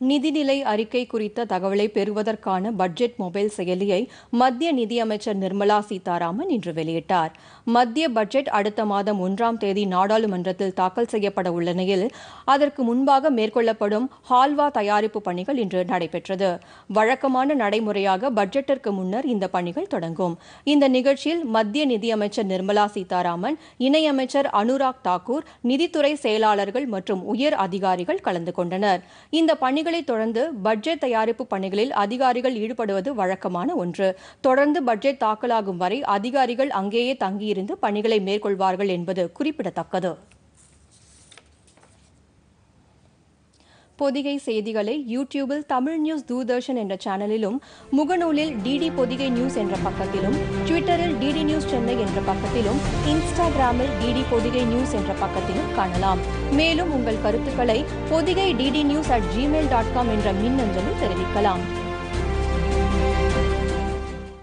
நிதிநிலை அறிக்கை குறித்த தகவலை பெறுவதற்கான பட்ஜெட் மொபைல் செயலியை மத்திய நிதியமைச்சர் நிர்மலா சீதாராமன் இன்று வெளியிட்டார் மத்திய பட்ஜெட் அடுத்த மாதம் ஒன்றாம் தேதி நாடாளுமன்றத்தில் தாக்கல் செய்யப்பட உள்ள நிலையில் அதற்கு முன்பாக மேற்கொள்ளப்படும் ஹால்வா தயாரிப்பு பணிகள் இன்று நடைபெற்றது வழக்கமான நடைமுறையாக பட்ஜெட்டிற்கு முன்னர் இந்த பணிகள் தொடங்கும் இந்த நிகழ்ச்சியில் மத்திய நிதியமைச்சர் நிர்மலா சீதாராமன் இணையமைச்சர் அனுராக் தாக்கூர் நிதித்துறை செயலாளர்கள் மற்றும் உயர் அதிகாரிகள் கலந்து கொண்டனர் இந்த பணிகளை தொடர்ந்து பட்ஜெட் தயாரிப்பு பணிகளில் அதிகாரிகள் ஈடுபடுவது வழக்கமான ஒன்று தொடர்ந்து பட்ஜெட் தாக்கலாகும் வரை அதிகாரிகள் அங்கேயே தங்கியிருந்து பணிகளை மேற்கொள்வார்கள் என்பது குறிப்பிடத்தக்கது பொதிகை செய்திகளை யூடியூபில் தமிழ் நியூஸ் தூர்தர்ஷன் என்ற சேனலிலும் முகநூலில் டிடி பொதிகை நியூஸ் என்ற பக்கத்திலும் ட்விட்டரில் டிடி நியூஸ் சென்னை என்ற பக்கத்திலும் இன்ஸ்டாகிராமில் டிடி பொதிகை நியூஸ் என்ற பக்கத்திலும் காணலாம் மேலும் உங்கள் கருத்துக்களை Podhigai DD news at Gmail dot com என்ற மின்னஞ்சலில் தெரிவிக்கலாம்